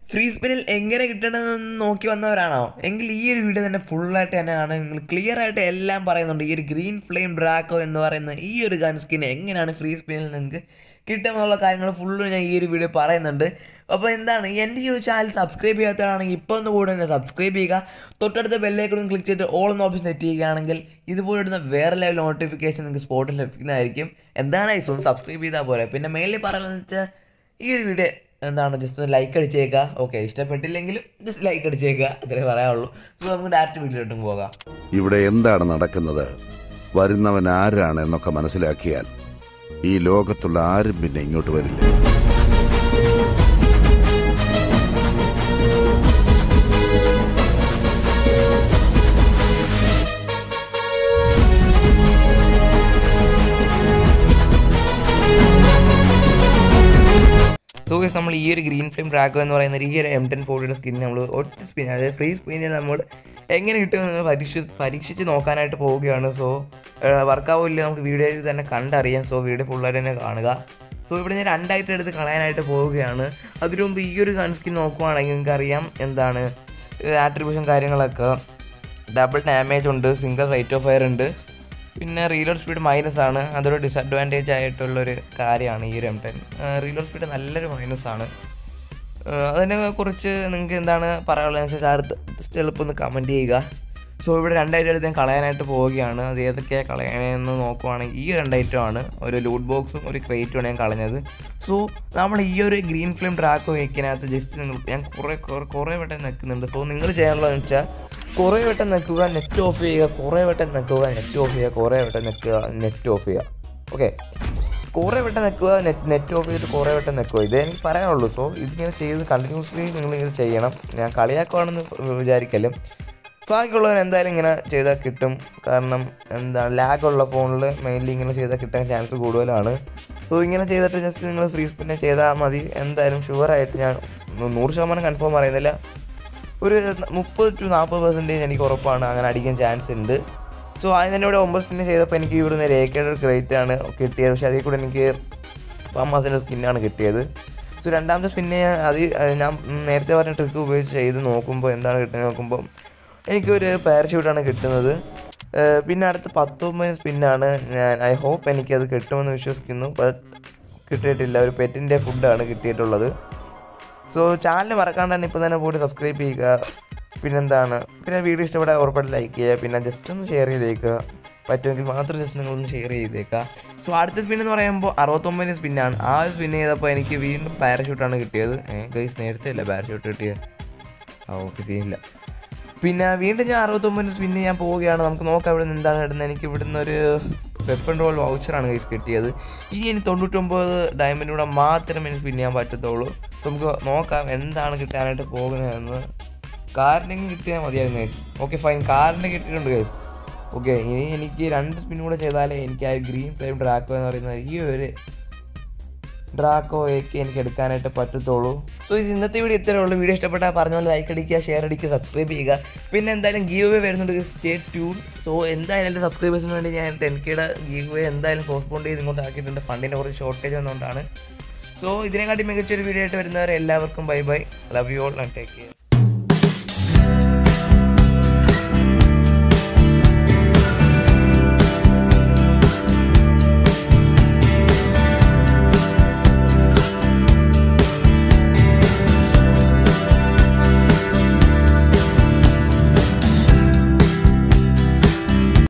free സ്പിന്നിൽ എങ്ങനെ കിട്ടണമെന്ന് നോക്കി വന്നവരാണോ എങ്കിൽ ഈ ഒരു വീഡിയോ തന്നെ ഫുള്ളായിട്ട് തന്നെയാണ് നിങ്ങൾ ക്ലിയർ ആയിട്ട് എല്ലാം പറയുന്നുണ്ട് ഈ ഒരു ഗ്രീൻ ഫ്ലെയിം ഡ്രാക്കോ എന്ന് പറയുന്ന ഈ ഒരു ഗൺ സ്കിൻ എങ്ങനെയാണ് ഫ്രീ സ്പിന്നിൽ നിങ്ങൾക്ക് കിട്ടുമെന്നുള്ള കാര്യങ്ങൾ ഫുള്ള് ഞാൻ ഈ ഒരു വീഡിയോ പറയുന്നുണ്ട് അപ്പോൾ എന്താണ് എൻ്റെ ഈ ഒരു ചാനൽ സബ്സ്ക്രൈബ് ചെയ്യാത്തതാണെങ്കിൽ ഇപ്പോൾ ഒന്ന് കൂടെ തന്നെ സബ്സ്ക്രൈബ് ചെയ്യുക തൊട്ടടുത്ത ബെല്ലേക്കൂടെ ക്ലിക്ക് ചെയ്തിട്ട് ഓൾ എന്ന ഓപ്ഷൻ സെറ്റ് ചെയ്യുകയാണെങ്കിൽ ഇതുപോലെ ഇടുന്ന വേറെ ലെവൽ നോട്ടിഫിക്കേഷൻ നിങ്ങൾക്ക് സ്പോട്ടിൽ ലഭിക്കുന്നതായിരിക്കും എന്താണ് ഐസ് ഒന്ന് സബ്സ്ക്രൈബ് ചെയ്താൽ പോരെ പിന്നെ മെയിലിൽ പറയുന്നത് വെച്ചാൽ ഈ ഒരു വീഡിയോ എന്താണ് ജസ്റ്റ് ഒന്ന് ലൈക്ക് അടിച്ചേക്കുക ഓക്കെ ഇഷ്ടപ്പെട്ടില്ലെങ്കിലും ജസ്റ്റ് ലൈക്ക് അടിച്ചേക്കുക അത്രേ പറയാനുള്ളൂ സോ നമുക്ക് ഡയറക്റ്റ് വീഡിയോട്ടും പോകാം ഇവിടെ എന്താണ് നടക്കുന്നത് വരുന്നവൻ ആരാണ് എന്നൊക്കെ മനസ്സിലാക്കിയാൽ ഈ ലോകത്തുള്ള ആരും പിന്നെ ഇങ്ങോട്ട് വരില്ല സോ ഗൈസ് നമ്മൾ ഈ ഒരു ഗ്രീൻ ഫ്ലെയിം ഡ്രാഗോ എന്ന് പറയുന്ന ഈ ഒരു എം ടെൻ ഫോർട്ടിയുടെ സ്കിൻ നമ്മൾ ഒറ്റ സ്പിൻ അതായത് ഫ്രീ സ്പിന്നിൽ നമ്മൾ എങ്ങനെ കിട്ടുമെന്ന് പരീക്ഷ പരീക്ഷിച്ച് നോക്കാനായിട്ട് പോവുകയാണ് സോ വർക്കാവില്ല നമുക്ക് വീഡിയോയിൽ തന്നെ കണ്ടറിയാം സോ വീഡിയോ ഫുള്ളായിട്ട് തന്നെ കാണുക സോ ഇവിടെ ഞാൻ രണ്ടായിട്ട് എടുത്ത് കളയാനായിട്ട് പോവുകയാണ് അതിനു മുമ്പ് ഈ ഒരു ഗൺ സ്കിൻ നോക്കുവാണെങ്കിൽ നിങ്ങൾക്ക് അറിയാം എന്താണ് ആട്രിബ്യൂഷൻ കാര്യങ്ങളൊക്കെ ഡബിൾ ഡാമേജ് ഉണ്ട് സിംഗിൾ റേറ്റ് ഓഫ് ഫയർ ഉണ്ട് പിന്നെ റീലോഡ് സ്പീഡ് മൈനസ് ആണ് അതൊരു ഡിസഡ്വാൻറ്റേജ് ആയിട്ടുള്ളൊരു കാര്യമാണ് ഈ ഒരു എം ടെൻ റീലോഡ് സ്പീഡ് നല്ലൊരു മൈനസ് ആണ് ഏഹ് അതിനെ കുറിച്ച് നിങ്ങൾക്ക് എന്താണ് പറയാനുള്ളതെന്ന് വെച്ചാൽ അടുത്ത് ജസ്റ്റ് എളുപ്പം ഒന്ന് കമൻറ്റ് ചെയ്യുക സോ ഇവിടെ രണ്ടായിട്ട് എടുത്ത് ഞാൻ കളയാനായിട്ട് പോവുകയാണ് അത് ഏതൊക്കെയാണ് കളയണമെന്ന് നോക്കുവാണെങ്കിൽ ഈ രണ്ട് ഐറ്റമാണ് ഒരു ലൂട്ട് ബോക്സും ഒരു ക്രേറ്റുമാണ് ഞാൻ കളഞ്ഞത് സോ നമ്മൾ ഈ ഒരു ഗ്രീൻ ഫ്ലെയിം ട്രാക്ക് വയ്ക്കിനകത്ത് ജസ്റ്റ് നിങ്ങൾ ഞാൻ കുറേ കുറേ കുറേ വട്ടം നിൽക്കുന്നുണ്ട് സോ നിങ്ങൾ ചെയ്യാനുള്ളതെന്ന് വെച്ചാൽ കുറേ വട്ടം നിൽക്കുക നെറ്റ് ഓഫ് ചെയ്യുക കുറേ വട്ടം നിൽക്കുക നെറ്റ് ഓഫ് ചെയ്യുക കുറേ വട്ടം നിൽക്കുക നെറ്റ് ഓഫ് ചെയ്യുക ഓക്കെ കുറേ വട്ടം നിൽക്കുക നെറ്റ് നെറ്റ് ഓഫ് ചെയ്തിട്ട് കുറേ വട്ടം നിൽക്കുക ഇതേ എനിക്ക് പറയാനുള്ളൂ സോ ഇതിങ്ങനെ ചെയ്ത് കണ്ടിന്യൂസ്ലി നിങ്ങൾ ഇത് ചെയ്യണം ഞാൻ കളിയാക്കുവാണെന്ന് വിചാരിക്കലും ബാക്കിയുള്ളവൻ എന്തായാലും ഇങ്ങനെ ചെയ്താൽ കിട്ടും കാരണം എന്താണ് ലാഗുള്ള ഫോണിൽ മെയിൻലി ഇങ്ങനെ ചെയ്താൽ കിട്ടാൻ ചാൻസ് കൂടുതലാണ് സോ ഇങ്ങനെ ചെയ്തിട്ട് ജസ്റ്റ് നിങ്ങൾ ഫ്രീ സ്പിന്നെ ചെയ്താൽ മതി എന്തായാലും ഷുവറായിട്ട് ഞാൻ നൂറ് ശതമാനം കൺഫേം പറയുന്നില്ല ഒരു മുപ്പത് ടു നാൽപ്പത് പെർസെൻറ്റേജ് എനിക്ക് ഉറപ്പാണ് അങ്ങനെ അടിക്കാൻ ചാൻസ് ഉണ്ട് സോ അതിന് തന്നെ ഇവിടെ ഒമ്പത് സ്പിന്നെ ചെയ്തപ്പോൾ എനിക്ക് ഇവിടുന്ന് രേഖയുടെ ക്രെഡിറ്റ് ആണ് കിട്ടിയത് പക്ഷേ അതിൽ കൂടെ എനിക്ക് ഫാമാസിൻ്റെ സ്കിന്നാണ് കിട്ടിയത് സോ രണ്ടാമത്തെ സ്പിന്നെ ഞാൻ അത് ഞാൻ നേരത്തെ പറഞ്ഞ ട്രിക്ക് ഉപയോഗിച്ച് ചെയ്ത് നോക്കുമ്പോൾ എന്താണ് കിട്ടുന്നത് നോക്കുമ്പോൾ എനിക്കൊരു പാരഷൂട്ടാണ് കിട്ടുന്നത് ഏഹ് പിന്നെ അടുത്ത പത്തൊമ്പത് സ്പിന്നാണ് ഞാൻ ഐ ഹോപ്പ് എനിക്കത് കിട്ടുമെന്ന് വിശ്വസിക്കുന്നു ബട്ട് കിട്ടിയിട്ടില്ല ഒരു പെറ്റിൻ്റെ ഫുഡാണ് കിട്ടിയിട്ടുള്ളത് സോ ചാനൽ മറക്കാണ്ട് തന്നെ ഇപ്പോൾ തന്നെ പോയിട്ട് സബ്സ്ക്രൈബ് ചെയ്യുക പിന്നെന്താണ് പിന്നെ വീഡിയോ ഇഷ്ടപ്പെട്ടാൽ ഉറപ്പായിട്ട് ലൈക്ക് ചെയ്യുക പിന്നെ ജസ്റ്റ് ഒന്ന് ഷെയർ ചെയ്തേക്കുക പറ്റുമെങ്കിൽ മാത്രം ജസ്റ്റ് നിങ്ങളൊന്ന് ഷെയർ ചെയ്തേക്കുക സോ അടുത്ത സ്പിൻ എന്ന് പറയുമ്പോൾ അറുപത്തൊമ്പതിന് സ്പിന്നാണ് ആ ഒരു സ്പിൻ ചെയ്തപ്പോൾ എനിക്ക് വീണ്ടും പാരഷൂട്ടാണ് കിട്ടിയത് ഏഹ് ഗൈസ് നേരത്തെ അല്ല പാരഷൂട്ട് കിട്ടിയത് ആ ഓക്കെ സീനില്ല പിന്നെ വീണ്ടും ഞാൻ അറുപത്തൊമ്പതിന് സ്പിന്ന് ഞാൻ പോവുകയാണ് നമുക്ക് നോക്കാം ഇവിടെ നിന്ന് എന്താണ് ഇടുന്നത് എനിക്ക് ഇവിടുന്ന് ഒരു വെപ്പൺ റോൾ വൗച്ചറാണ് ഗൈസ് കിട്ടിയത് ഇനി എനിക്ക് തൊണ്ണൂറ്റൊമ്പത് ഡയമണ്ടിലൂടെ മാത്രമേ എനിക്ക് സ്പിൻ ചെയ്യാൻ പറ്റത്തുള്ളൂ സോ നമുക്ക് നോക്കാം എന്താണ് കിട്ടാനായിട്ട് പോകുന്നതെന്ന് കാറിനെങ്കിലും കിട്ടിയാൽ മതിയായിരുന്നു ഗൈസ് ഓക്കെ ഫൈൻ കാറിന് കിട്ടിയിട്ടുണ്ട് ഗൈസ് ഓക്കെ ഇനി എനിക്ക് രണ്ട് സ്പിൻ കൂടെ ചെയ്താലേ എനിക്ക് ആ ഗ്രീൻ ഫ്ലെയിം ഡ്രാക്കോ എന്ന് പറയുന്ന ഈ ഒരു ഡ്രാക്കോയൊക്കെ എനിക്ക് എടുക്കാനായിട്ട് പറ്റത്തുള്ളൂ സോ ഇത് ഇന്നത്തെ വീഡിയോ ഇത്രയേ ഉള്ളൂ വീഡിയോ ഇഷ്ടപ്പെട്ടാൽ പറഞ്ഞ പോലെ ലൈക്ക് അടിക്കുക ഷെയർ അടിക്കുക സബ്സ്ക്രൈബ് ചെയ്യുക പിന്നെ എന്തായാലും ഗീവ് വേ വരുന്നുണ്ട് സ്റ്റേ ട്യൂൺ സോ എന്തായാലും എൻ്റെ സബ്സ്ക്രൈബേഴ്സിന് വേണ്ടി ഞാൻ ടെൻ കെയുടെ ഗീവ് വേ എന്തായാലും പോസ്റ്റ്പോണ്ട് ചെയ്ത് ഇങ്ങോട്ട് ആക്കിയിട്ടുണ്ട് ഫണ്ടിൻ്റെ കുറച്ച് ഷോർട്ടേജ് വന്നുകൊണ്ടാണ് സോ ഇതിനെക്കാട്ടി മികച്ചൊരു വീഡിയോ ആയിട്ട് വരുന്നവരെ എല്ലാവർക്കും bye bye love you all and take care